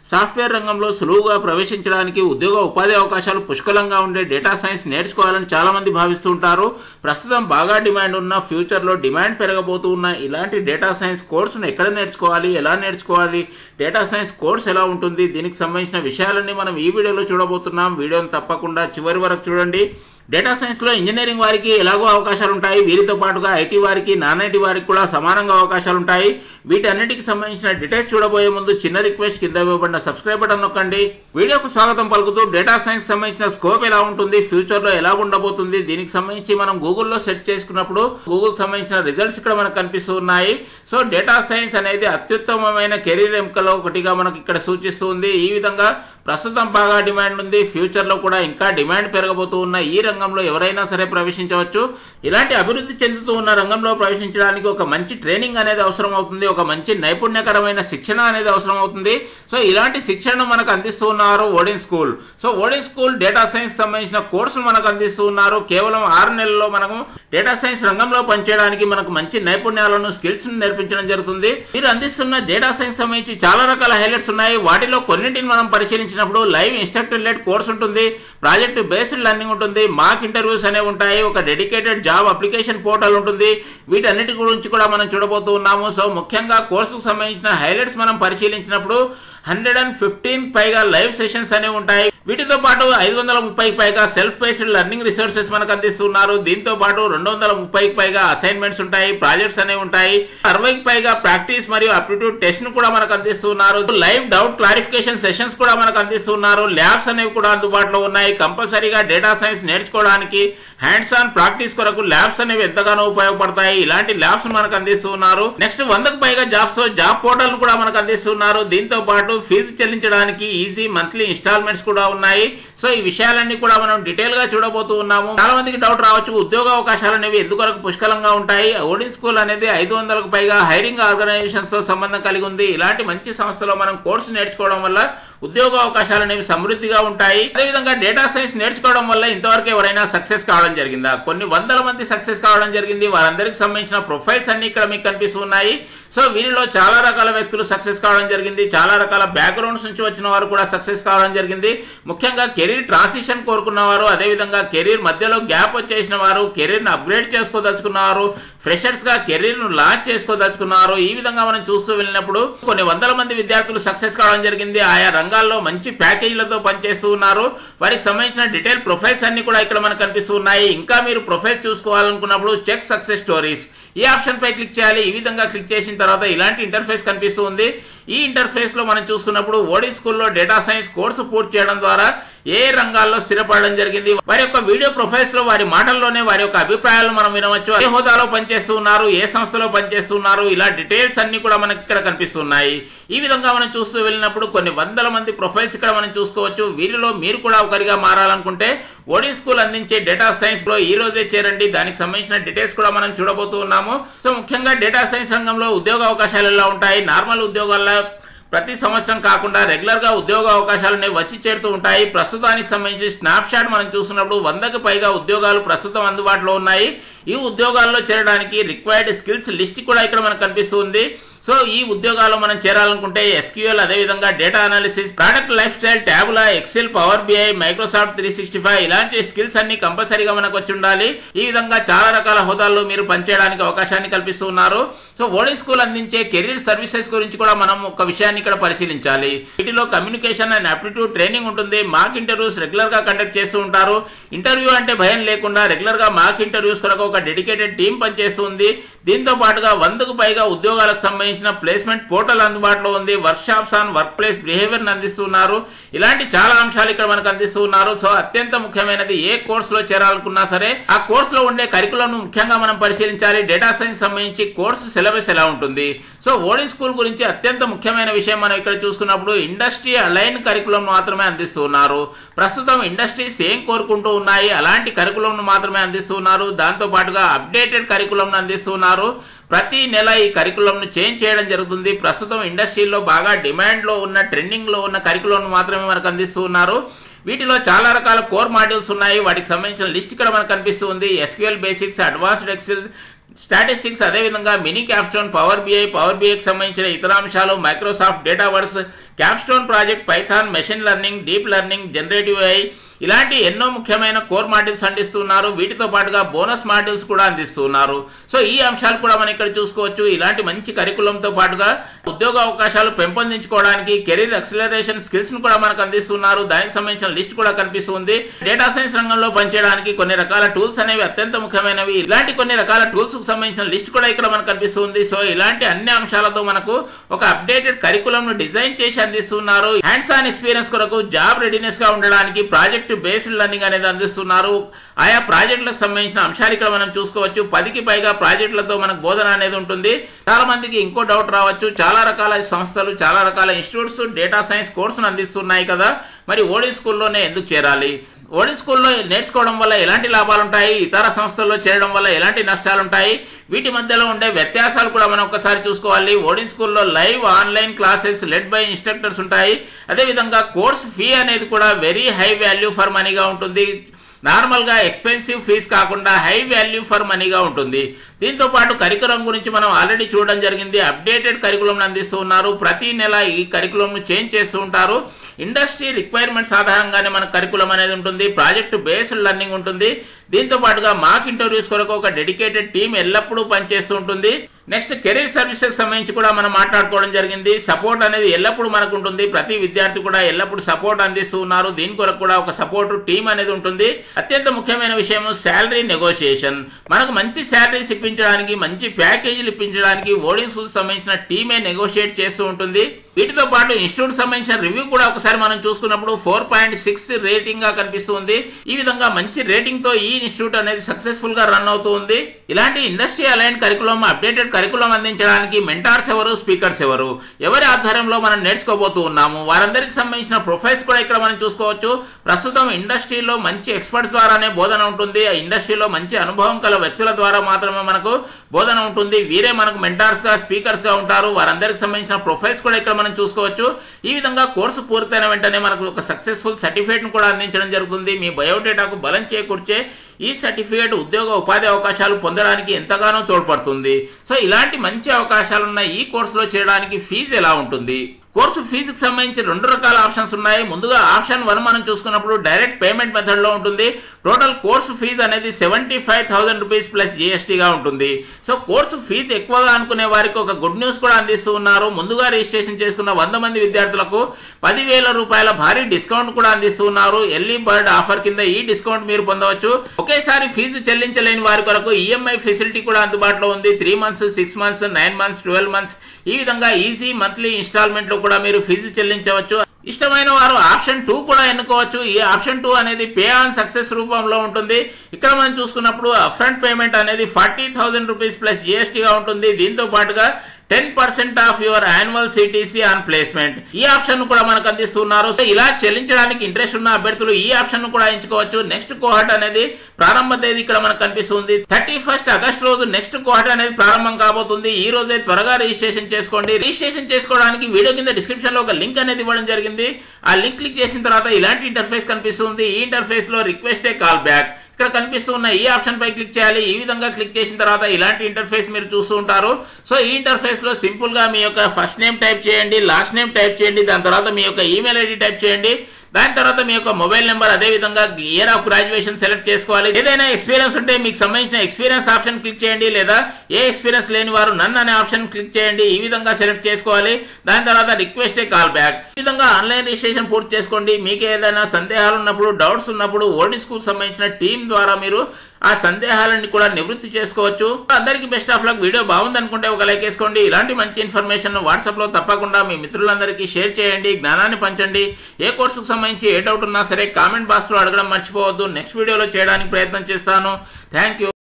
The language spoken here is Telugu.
సాఫ్ట్వేర్ రంగంలో సులువుగా ప్రవేశించడానికి ఉద్యోగ ఉపాధి అవకాశాలు పుష్కలంగా ఉండే డేటా సైన్స్ నేర్చుకోవాలని చాలా మంది భావిస్తూ ఉంటారు ప్రస్తుతం బాగా డిమాండ్ ఉన్న ఫ్యూచర్లో డిమాండ్ పెరగబోతూ ఉన్న ఇలాంటి డేటా సైన్స్ కోర్సును ఎక్కడ నేర్చుకోవాలి ఎలా నేర్చుకోవాలి డేటా సైన్స్ కోర్స్ ఎలా ఉంటుంది దీనికి సంబంధించిన విషయాలన్నీ మనం ఈ వీడియోలో చూడబోతున్నాం వీడియోని తప్పకుండా చివరి వరకు చూడండి డేటా సైన్స్ లో ఇంజనీరింగ్ వారికి ఎలాగో అవకాశాలు ఉంటాయి వీరితో పాటుగా ఐటీ వారికి నాన్ ఐటీ వారికి కూడా సమానంగా అవకాశాలు ఉంటాయి వీటన్నిటికి సంబంధించిన డీటెయిల్స్ చూడబోయే ముందు చిన్న రిక్వెస్ట్ కింద ఇవ్వబడిన సబ్స్క్రైబ్ బటన్ నొక్కండి వీడియోకు స్వాగతం పలుకుతూ డేటా సైన్స్ సంబంధించిన స్కోప్ ఎలా ఉంటుంది ఫ్యూచర్ లో ఎలా ఉండబోతుంది దీనికి సంబంధించి మనం గూగుల్లో సెర్చ్ చేసుకున్నప్పుడు గూగుల్ సంబంధించిన రిజల్ట్స్ ఇక్కడ మనకు కనిపిస్తూ ఉన్నాయి సో డేటా సైన్స్ అనేది అత్యుత్తమమైన కెరీర్ ఎంపికలో ఒకటిగా మనకు ఇక్కడ సూచిస్తుంది ఈ విధంగా ప్రస్తుతం బాగా డిమాండ్ ఉంది ఫ్యూచర్ లో కూడా ఇంకా డిమాండ్ పెరగబోతూ ఉన్న ఈ రంగంలో ఎవరైనా సరే ప్రవేశించవచ్చు ఇలాంటి అభివృద్ధి చెందుతూ ఉన్న రంగంలో ప్రవేశించడానికి ఒక మంచి ట్రైనింగ్ అనేది అవసరం అవుతుంది ఒక మంచి నైపుణ్యకరమైన శిక్షణ అనేది అవసరం అవుతుంది సో ఇలాంటి శిక్షణను మనకు అందిస్తూ ఉన్నారు Odin school so Odin school data science సంబంధించిన కోర్సులు మనకు అందిస్తూ ఉన్నారు కేవలం ఆరు నెలల్లో మనము డేటా సైన్స్ రంగంలో పనిచేయడానికి మనకు మంచి నైపుణ్యాలను స్కిల్స్ నేర్పించడం జరుగుతుంది మీరు అందిస్తున్న డేటా సైన్స్ సంబంధించి చాలా రకాల హైలైట్స్ ఉన్నాయి వాటిలో కొన్నింటిని మనం పరిశీలించినప్పుడు లైవ్ ఇన్స్ట్రక్టర్ లెడ్ కోర్స్ ఉంటుంది ప్రాజెక్ట్ బేస్డ్ లెర్నింగ్ ఉంటుంది మాక్ ఇంటర్వ్యూస్ అనేవి ఉంటాయి ఒక డెడికేటెడ్ జాబ్ అప్లికేషన్ పోర్టల్ ఉంటుంది వీటన్నిటి గురించి కూడా మనం చూడబోతూ ఉన్నాము సో ముఖ్యంగా కోర్సుకు సంబంధించిన హైలైట్స్ మనం పరిశీలించినప్పుడు హండ్రెడ్ అండ్ ఫిఫ్టీన్ పైగా లైవ్ సెషన్స్ అనేవి ఉంటాయి వీటితో పాటు ఐదు వందల ముప్పై పైగా సెల్ఫ్ బేస్డ్ లెర్నింగ్ రిసోర్సెస్ మనకు అందిస్తున్నారు దీంతో పాటు రెండు వందల ముప్పైకి పైగా అసైన్మెంట్స్ ఉంటాయి ప్రాజెక్ట్స్ అనేవి ఉంటాయి అరవైకి పైగా ప్రాక్టీస్ మరియు అప్టిట్యూడ్ టెస్ట్ ను కూడా మనకు అందిస్తున్నారు లైవ్ డౌట్ క్లారిఫికేషన్ సెషన్స్ కూడా మనకు అందిస్తున్నారు ల్యాబ్స్ అనేవి కూడా అందుబాటులో ఉన్నాయి కంపల్సరీగా డేటా సైన్స్ నేర్చుకోవడానికి హ్యాండ్స్ ఆన్ ప్రాక్టీస్ కొరకు ల్యాబ్స్ అనేవి ఎంతగానో ఉపయోగపడతాయి ఇలాంటి ల్యాబ్స్ మనకు అందిస్తున్నారు నెక్స్ట్ వందకు పైగా జాబ్స్ జాబ్ పోర్టల్ కూడా మనకు అందిస్తున్నారు దీంతో పాటు ఫీజు చెల్లించడానికి ఈజీ మంత్లీ ఇన్స్టాల్మెంట్స్ కూడా ఉన్నాయి సో ఈ విషయాలన్నీ కూడా మనం డీటెయిల్ గా చూడబోతూ ఉన్నాము చాలా మందికి డౌట్ రావచ్చు ఉద్యోగ అవకాశాలు అనేవి ఎందుకొరకు పుష్కలంగా ఉంటాయి ఓడిన్ స్కూల్ అనేది ఐదు వందలకు పైగా హైరింగ్ ఆర్గనైజేషన్స్ తో సంబంధం కలిగి ఉంది ఇలాంటి మంచి సంస్థలో మనం కోర్సు నేర్చుకోవడం వల్ల ఉద్యోగ అవకాశాలు అనేవి సమృద్ధిగా ఉంటాయి అదేవిధంగా డేటా సైన్స్ నేర్చుకోవడం వల్ల ఇంతవరకు ఎవరైనా సక్సెస్ కావడం జరిగిందా కొన్ని వందల మంది సక్సెస్ కావడం జరిగింది వారందరికి సంబంధించిన ప్రొఫైల్స్ అన్ని ఇక్కడ మీకు కనిపిస్తున్నాయి సో వీరిలో చాలా రకాల వ్యక్తులు సక్సెస్ కావడం జరిగింది చాలా రకాల బ్యాక్గ్రౌండ్స్ నుంచి వచ్చిన వారు కూడా సక్సెస్ కావడం జరిగింది ముఖ్యంగా కెరీర్ ట్రాన్సిషన్ కోరుకున్న వారు అదేవిధంగా కెరీర్ మధ్యలో గ్యాప్ వచ్చేసిన వారు కెరీర్ ను అప్గ్రేడ్ చేసుకోదలుచుకున్నవారు ఫ్రెషర్స్ గా కెరీర్ ను లాంచ్ చేసుకోదలుచుకున్నారు ఈ విధంగా మనం చూస్తూ వెళ్ళినప్పుడు కొన్ని వందల మంది విద్యార్థులు సక్సెస్ కావడం జరిగింది ఆయా రంగాల్లో మంచి ప్యాకేజీలతో పనిచేస్తూ ఉన్నారు వారికి సంబంధించిన డీటెయిల్ ప్రొఫైల్స్ అన్ని కూడా ఇక్కడ మనకు కనిపిస్తూ ఉన్నాయి ఇంకా మీరు ప్రొఫైల్స్ చూసుకోవాలనుకున్నప్పుడు చెక్ సక్సెస్ స్టోరీస్ ఈ ఆప్షన్ పై క్లిక్ చేయాలి ఈ విధంగా క్లిక్ చేసిన తర్వాత ఇలాంటి ఇంటర్ఫేస్ కనిపిస్తూ ఉంది ఈ ఇంటర్ఫేస్ లో మనం చూసుకున్నప్పుడు ఓడి స్కూల్లో డేటా సైన్స్ కోర్సు పూర్తి చేయడం ద్వారా ఏ రంగాల్లో స్థిరపడడం జరిగింది వారి యొక్క వీడియో ప్రొఫైల్స్ లో వారి మాటల్లోనే వారి యొక్క అభిప్రాయాలను మనం వినవచ్చు ఏ హోదాలో పనిచేస్తూ ఉన్నారు ఏ సంస్థలో పనిచేస్తూ ఉన్నారు ఇలా డీటెయిల్స్ అన్ని కూడా మనకి ఇక్కడ కనిపిస్తున్నాయి ఈ విధంగా మనం చూస్తూ వెళ్ళినప్పుడు కొన్ని వందల మంది ప్రొఫైల్స్ ఇక్కడ మనం చూసుకోవచ్చు వీరిలో మీరు కూడా ఒకరిగా మారాలనుకుంటే ఓడి స్కూల్ అందించే డేటా సైన్స్ లో ఈ రోజే చేరండి దానికి సంబంధించిన డీటెయిల్స్ కూడా మనం చూడబోతూ ఉన్నాము సో ముఖ్యంగా డేటా సైన్స్ రంగంలో ఉద్యోగ అవకాశాలు ఎలా ఉంటాయి నార్మల్ ఉద్యోగాల్లో ప్రతి సంవత్సరం కాకుండా రెగ్యులర్ గా ఉద్యోగ అవకాశాలు అనేవి వచ్చి చేరుతూ ఉంటాయి ప్రస్తుతానికి సంబంధించి స్నాప్ షాట్ మనం చూసినప్పుడు వందకు పైగా ఉద్యోగాలు ప్రస్తుతం అందుబాటులో ఉన్నాయి ఈ ఉద్యోగాల్లో చేరడానికి రిక్వైర్డ్ స్కిల్స్ లిస్ట్ కూడా ఇక్కడ మనకు కనిపిస్తుంది సో ఈ ఉద్యోగాల్లో మనం చేరాలనుకుంటే ఎస్క్యూఎల్ అదేవిధంగా data analysis product lifestyle Tableau Excel power BI Microsoft three sixty five ఇలాంటి స్కిల్స్ అన్ని కంపల్సరీగా మనకు వచ్చి ఉండాలి ఈ విధంగా చాలా రకాల హోదాల్లో మీరు పనిచేయడానికి అవకాశాన్ని కల్పిస్తూ ఉన్నారు సో ఓడింగ్ స్కూల్ అందించే కెరీర్ సర్వీసెస్ గురించి కూడా మనం ఒక విషయాన్ని ఇక్కడ పరిశీలించాలి వీటిలో కమ్యూనికేషన్ అండ్ అప్టిట్యూడ్ ట్రైనింగ్ ఉంటుంది మాక్ ఇంటర్వ్యూస్ రెగ్యులర్ గా కండక్ట్ చేస్తూ ఉంటారు ఇంటర్వ్యూ అంటే భయం లేకుండా రెగ్యులర్ గా మాక్ ఇంటర్వ్యూస్ కొరకు ఒక డెడికేటెడ్ టీం పనిచేస్తుంది దీంతో పాటుగా వందకు పైగా ఉద్యోగాలకు సంబంధించిన ప్లేస్మెంట్ పోర్టల్ అందుబాటులో ఉంది workshops on workplace behaviour అందిస్తున్నారు ఇలాంటి చాలా అంశాలు ఇక్కడ మనకు అందిస్తున్నారు సో అత్యంత ముఖ్యమైనది ఏ కోర్స్ లో చేరాలనుకున్నా సరే ఆ కోర్స్ లో ఉండే కరికులం ముఖ్యంగా మనం పరిశీలించాలి డేటా సైన్స్ సంబంధించి కోర్సు సిలబస్ ఎలా ఉంటుంది సో ఓడింగ్ స్కూల్ గురించి అత్యంత ముఖ్యమైన విషయం మనం ఇక్కడ చూసుకున్నప్పుడు ఇండస్ట్రీ అలైన్ కరికులం మాత్రమే అందిస్తున్నారు ప్రస్తుతం ఇండస్ట్రీస్ ఏం కోరుకుంటూ ఉన్నాయి అలాంటి కరికులం మాత్రమే అందిస్తున్నారు దాంతో పాటుగా అప్డేటెడ్ కరికులం అందిస్తున్నారు ప్రతి నెల ఈ కరికులం ను చేంజ్ చేయడం జరుగుతుంది ప్రస్తుతం ఇండస్ట్రీలో బాగా డిమాండ్ లో ఉన్న ట్రెండింగ్ లో ఉన్న కరికులం మాత్రమే మనకు అందిస్తూ ఉన్నారు వీటిలో చాలా రకాల కోర్ మాడ్యూల్స్ ఉన్నాయి వాటికి సంబంధించిన లిస్ట్ ఇక్కడ మనకు కనిపిస్తుంది SQL basics advanced Excel statistics అదేవిధంగా mini capstone power BI power బిఐకి సంబంధించిన ఇతర అంశాలు Microsoft dataverse capstone project Python machine learning deep learning generative AI ఇలాంటి ఎన్నో ముఖ్యమైన కోర్ మాడ్యూల్స్ అందిస్తున్నారు వీటితో పాటుగా బోనస్ మాడ్యూల్స్ కూడా అందిస్తున్నారు సో ఈ అంశాలు కూడా మనం ఇక్కడ చూసుకోవచ్చు ఇలాంటి మంచి కరికులంతో పాటుగా ఉద్యోగ అవకాశాలు పెంపొందించుకోవడానికి కెరీర్ ఎక్సలరేషన్ స్కిల్స్ ను కూడా మనకు అందిస్తున్నారు దానికి సంబంధించిన లిస్ట్ కూడా కనిపిస్తుంది డేటా సైన్స్ రంగంలో పనిచేయడానికి కొన్ని రకాల టూల్స్ అనేవి అత్యంత ముఖ్యమైనవి ఇలాంటి కొన్ని రకాల టూల్స్ కు సంబంధించిన లిస్ట్ కూడా ఇక్కడ మనకు కనిపిస్తుంది సో ఇలాంటి అన్ని అంశాలతో మనకు ఒక అప్డేటెడ్ కరికులం ను డిజైన్ చేసి అందిస్తున్నారు హ్యాండ్స్ ఆన్ ఎక్స్పీరియన్స్ కొరకు జాబ్ రెడీనెస్ గా ఉండడానికి ప్రాజెక్ట్ బేస్డ్ లెర్నింగ్ అనేది అందిస్తున్నారు ఆయా ప్రాజెక్టులకు సంబంధించిన అంశాలు ఇక్కడ మనం చూసుకోవచ్చు పదికి పైగా ప్రాజెక్టులతో మనకు బోధన అనేది ఉంటుంది చాలా మందికి ఇంకో డౌట్ రావచ్చు చాలా రకాల సంస్థలు చాలా రకాల ఇన్స్టిట్యూట్స్ డేటా సైన్స్ కోర్సును అందిస్తున్నాయి కదా మరి ఓడి స్కూల్లోనే ఎందుకు చేరాలి ఓడి స్కూల్లో నేర్చుకోవడం వల్ల ఎలాంటి లాభాలు ఉంటాయి ఇతర సంస్థల్లో చేరడం వల్ల ఎలాంటి నష్టాలు ఉంటాయి వీటి మధ్యలో ఉండే వ్యత్యాసాలు కూడా మనం ఒకసారి చూసుకోవాలి ఓడిన్ స్కూల్లో live online classes led by instructors ఉంటాయి అదేవిధంగా కోర్స్ ఫీ అనేది కూడా వెరీ హై వాల్యూ ఫర్ మనీగా ఉంటుంది నార్మల్ గా ఎక్స్పెన్సివ్ ఫీజ్ కాకుండా హై వాల్యూ ఫర్ మనీగా ఉంటుంది దీంతో పాటు కరికులం గురించి మనం ఆల్రెడీ చూడడం జరిగింది అప్డేటెడ్ కరికులం అందిస్తూ ఉన్నారు ప్రతి నెల ఈ కరికులం ను చేంజ్ చేస్తూ ఉంటారు ఇండస్ట్రీ రిక్వైర్మెంట్స్ ఆధారంగానే మన కరికులం అనేది ఉంటుంది ప్రాజెక్ట్ బేస్డ్ లెర్నింగ్ ఉంటుంది దీంతో పాటుగా మాక్ ఇంటర్వ్యూస్ కొరకు ఒక డెడికేటెడ్ టీం ఎల్లప్పుడూ పనిచేస్తూ ఉంటుంది నెక్స్ట్ కెరీర్ సర్వీసెస్ సంబంధించి కూడా మనం మాట్లాడుకోవడం జరిగింది సపోర్ట్ అనేది ఎల్లప్పుడూ మనకు ఉంటుంది ప్రతి విద్యార్థి కూడా ఎల్లప్పుడూ సపోర్ట్ అందిస్తూ ఉన్నారు దీని కొరకు కూడా ఒక సపోర్ట్ టీం అనేది ఉంటుంది అత్యంత ముఖ్యమైన విషయం శాలరీ నెగోషియేషన్ మనకు మంచి శాలరీస్ ఇప్పించడానికి మంచి ప్యాకేజీలు ఇప్పించడానికి ఓడింగ్స్ సంబంధించిన టీమే నెగోషియేట్ చేస్తూ ఉంటుంది వీటితో పాటు ఇన్స్టిట్యూట్ సంబంధించిన రివ్యూ కూడా ఒకసారి మనం చూసుకున్నప్పుడు ఫోర్ పాయింట్ సిక్స్ రేటింగ్ గా కనిపిస్తుంది ఈ విధంగా మంచి రేటింగ్ తో ఈ ఇన్స్టిట్యూట్ అనేది సక్సెస్ఫుల్ గా రన్ అవుతూ ఉంది ఇలాంటి industry align curriculum updated curriculum అందించడానికి మెంటార్స్ ఎవరు స్పీకర్స్ ఎవరు ఎవరి ఆధ్వర్యంలో మనం నేర్చుకోబోతూ ఉన్నాము వారందరికి సంబంధించిన ప్రొఫైల్స్ కూడా ఇక్కడ మనం చూసుకోవచ్చు ప్రస్తుతం ఇండస్ట్రీలో మంచి ఎక్స్పర్ట్స్ ద్వారానే బోధన ఉంటుంది ఆ ఇండస్ట్రీలో మంచి అనుభవం కల వ్యక్తుల ద్వారా మాత్రమే మనకు బోధన ఉంటుంది వీరే మనకు మెంటార్స్ గా స్పీకర్స్ గా ఉంటారు వారందరికి సంబంధించిన ప్రొఫైల్స్ కూడా ఇక్కడ మనం చూసుకోవచ్చు ఈ విధంగా కోర్సు పూర్తయిన వెంటనే మనకు ఒక సక్సెస్ఫుల్ సర్టిఫికేట్ ను కూడా అందించడం జరుగుతుంది మీ బయోడేటాకు బలం చేకూర్చే ఈ సర్టిఫికేట్ ఉద్యోగ ఉపాధి అవకాశాలు పొందడానికి ఎంతగానో తోడ్పడుతుంది సో ఇలాంటి మంచి అవకాశాలున్న ఈ కోర్సులో చేరడానికి ఫీజు ఎలా ఉంటుంది కోర్సు ఫీజుకి సంబంధించి రెండు రకాల ఆప్షన్స్ ఉన్నాయి ముందుగా ఆప్షన్ వన్ మనం చూసుకున్నప్పుడు డైరెక్ట్ పేమెంట్ మెథడ్ లో ఉంటుంది టోటల్ కోర్సు ఫీజు అనేది seventy five thousand rupees plus గా ఉంటుంది సో కోర్సు ఫీజు ఎక్కువగా అనుకునే వారికి ఒక గుడ్ న్యూస్ కూడా అందిస్తూ ఉన్నారు ముందుగా రిజిస్ట్రేషన్ చేసుకున్న వంద మంది విద్యార్థులకు పదివేల రూపాయల భారీ డిస్కౌంట్ కూడా అందిస్తూ ఉన్నారు ఎర్లీ బర్డ్ ఆఫర్ కింద ఈ డిస్కౌంట్ మీరు పొందవచ్చు ఒకేసారి ఫీజు చెల్లించలేని వారి కొరకు ఈఎంఐ ఫెసిలిటీ కూడా అందుబాటులో ఉంది three months six months nine months twelve months ఈ విధంగా ఈజీ మంత్లీ ఇన్స్టాల్మెంట్ లో కూడా మీరు ఫీజు చెల్లించవచ్చు ఇష్టమైన వారు ఆప్షన్ టూ కూడా ఎన్నుకోవచ్చు ఈ ఆప్షన్ టూ అనేది పే ఆన్ సక్సెస్ రూపంలో ఉంటుంది ఇక్కడ మనం చూసుకున్నప్పుడు అప్ఫ్రంట్ పేమెంట్ అనేది ఫార్టీ థౌసండ్ రూపీస్ ప్లస్ గా ఉంటుంది దీంతో పాటుగా ten percent of your annual CTC on placement ఈ ఆప్షన్ కూడా మనకు అందిస్తున్నారు సో ఇలా చెల్లించడానికి ఇంట్రెస్ట్ ఉన్న అభ్యర్థులు ఈ ఆప్షన్ కూడా ఎంచుకోవచ్చు నెక్స్ట్ కోహట్ అనేది ప్రారంభ తేదీ ఇక్కడ మనకు కనిపిస్తుంది థర్టీ ఫస్ట్ ఆగస్ట్ రోజు నెక్స్ట్ కోహట్ అనేది ప్రారంభం కాబోతుంది ఈ రోజే త్వరగా రిజిస్ట్రేషన్ చేసుకోండి రిజిస్ట్రేషన్ చేసుకోవడానికి వీడియో కింద డిస్క్రిప్షన్ లో ఒక లింక్ అనేది ఇవ్వడం జరిగింది ఆ లింక్ క్లిక్ చేసిన తర్వాత ఇలాంటి ఇంటర్ఫేస్ కనిపిస్తుంది ఈ ఇంటర్ఫేస్ లో రిక్వెస్ట్ ఏ కాల్ బ్యాక్ ఇక్కడ కనిపిస్తున్న ఈ ఆప్షన్ పై క్లిక్ చేయాలి ఈ విధంగా క్లిక్ చేసిన తర్వాత ఇలాంటి ఇంటర్ఫేస్ మీరు చూస్తూ ఉంటారు సో ఈ ఇంటర్ఫేస్ లో సింపుల్ గా మీ యొక్క ఫస్ట్ నేమ్ టైప్ చేయండి లాస్ట్ నేమ్ టైప్ చేయండి దాని తర్వాత మీ యొక్క ఈమెయిల్ ఐడి టైప్ చేయండి దాని తర్వాత మీ యొక్క మొబైల్ నెంబర్ అదే విధంగా ఇయర్ ఆఫ్ గ్రాడ్యుయేషన్ సెలెక్ట్ చేసుకోవాలి ఏదైనా ఎక్స్పీరియన్స్ ఉంటే మీకు సంబంధించిన ఎక్స్పీరియన్స్ ఆప్షన్ క్లిక్ చేయండి లేదా ఏ ఎక్స్పీరియన్స్ లేని వారు నన్ అనే ఆప్షన్ క్లిక్ చేయండి ఈ విధంగా సెలెక్ట్ చేసుకోవాలి దాని తర్వాత రిక్వెస్ట్ ఏ కాల్ బ్యాక్ ఈ విధంగా ఆన్లైన్ రిజిస్ట్రేషన్ పూర్తి చేసుకోండి మీకు ఏదైనా సందేహాలు ఉన్నప్పుడు డౌట్స్ ఉన్నప్పుడు ఓల్డ్ స్కూల్ సంబంధించిన టీం ద్వారా మీరు ఆ సందేహాలన్నీ కూడా నివృత్తి చేసుకోవచ్చు అందరికీ బెస్ట్ ఆఫ్ లక్ వీడియో బాగుంది అనుకుంటే ఒక లైక్ వేసుకోండి ఇలాంటి మంచి ఇన్ఫర్మేషన్ వాట్సాప్ లో తప్పకుండా మీ మిత్రులందరికీ షేర్ చేయండి జ్ఞానాన్ని పంచండి ఏ కోర్సుకు సంబంధించి ఏ డౌట్ ఉన్నా సరే కామెంట్ బాక్స్ లో అడగడం మర్చిపోవద్దు నెక్స్ట్ వీడియోలో చేయడానికి ప్రయత్నం చేస్తాను థ్యాంక్ యూ